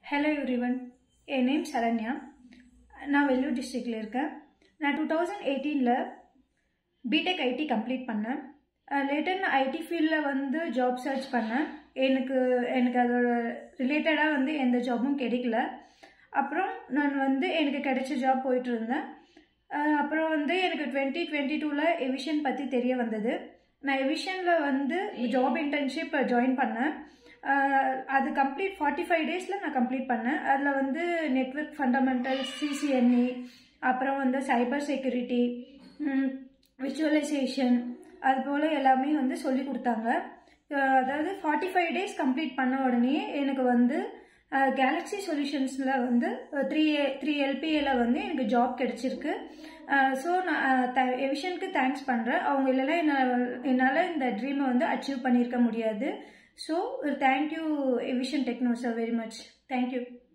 hello everyone என் name Saranya நான் வெள்ளூர் டிஸ்ட்ரிக்டில் இருக்கேன் நான் டூ தௌசண்ட் எயிட்டீனில் பிடெக் ஐடி கம்ப்ளீட் பண்ணேன் லேட்டர் நான் ஐடி ஃபீல்டில் வந்து ஜாப் சர்ச் பண்ணேன் எனக்கு எனக்கு அதோட ரிலேட்டடாக வந்து எந்த ஜாபும் கிடைக்கல அப்புறம் நான் வந்து எனக்கு கிடைச்ச ஜாப் போயிட்டு இருந்தேன் அஹ் அப்புறம் வந்து எனக்கு டுவெண்ட்டி டுவெண்ட்டி டூவில் எவிஷன் பற்றி தெரிய வந்தது நான் எவிஷனில் வந்து ஜாப் இன்டர்ன்ஷிப் ஜாயின் பண்ணேன் அஹ் அது கம்ப்ளீட் ஃபார்ட்டி ஃபைவ் டேஸில் நான் கம்ப்ளீட் பண்ணேன் அதில் வந்து நெட்ஒர்க் ஃபண்டமெண்டல்ஸ் சிசிஎன்இ அப்புறம் வந்து சைபர் செக்யூரிட்டி விஜுவலைசேஷன் அது போல் எல்லாமே வந்து சொல்லி கொடுத்தாங்க அஹ் அதாவது ஃபார்ட்டி ஃபைவ் டேஸ் கம்ப்ளீட் பண்ண உடனே எனக்கு வந்து கேலக்ஸி சொல்யூஷன்ஸில் வந்து த்ரீ த்ரீ எல்பிஏல வந்து எனக்கு ஜாப் கிடைச்சிருக்கு ஸோ நான் த எவிஷனுக்கு தேங்க்ஸ் பண்ணுறேன் அவங்க இல்லைன்னா என்னால் என்னால் இந்த ட்ரீமை வந்து அச்சீவ் பண்ணியிருக்க முடியாது so thank you Evision Techno sir very much thank you